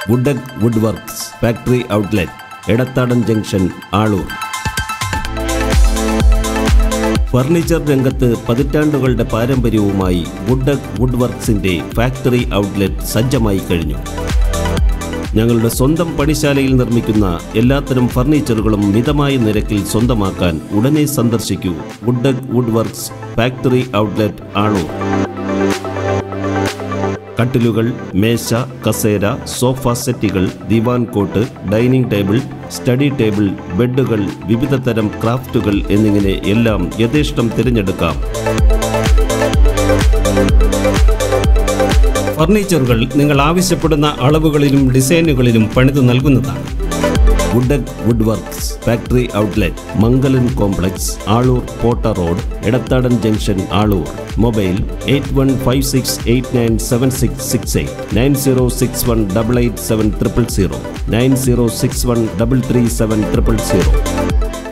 വുഡക് wood works factory outlet Edathadan junction Aloor furniture രംഗത്ത് പതിറ്റാണ്ടുകളുടെ പാരമ്പര്യവുമായി വുഡക് വുഡ് വർക്ക്സിന്റെ ഫാക്ടറി ഔട്ട്ലെറ്റ് സജ്ജമായി കഴിഞ്ഞു ഞങ്ങളുടെ സ്വന്തം പണിശാലയിൽ നിർമ്മിക്കുന്ന എല്ലാത്തരം ഫർണിച്ചറുകളും മിതമായ നിരക്കിൽ സ്വന്തമാക്കാൻ ഉടനെ സന്ദർശിക്കൂ വുഡക് wood works factory outlet Aloor കട്ടിലുകൾ മേശ കസേര സോഫ സെറ്റുകൾ ദിവാൻ cot dining table study table ബെഡുകൾ വിവിധ തരം ക്രാഫ്റ്റുകൾ എന്നിങ്ങനെ എല്ലാം യഥേഷ്ടം തിരഞ്ഞെടുക്കാം ഫർണിച്ചറുകൾ നിങ്ങൾ ആവശ്യപ്പെടുന്ന അളവുകളിലും ഡിസൈനുകളിലും പണിത് നൽകുന്നതാണ് വുഡക് wood works factory outlet Mangalan complex Aloor Potta road Edathadan junction Aloor mobile eight one five six eight nine seven six six eight nine zero six one double eight seven triple zero nine zero six one double three seven triple zero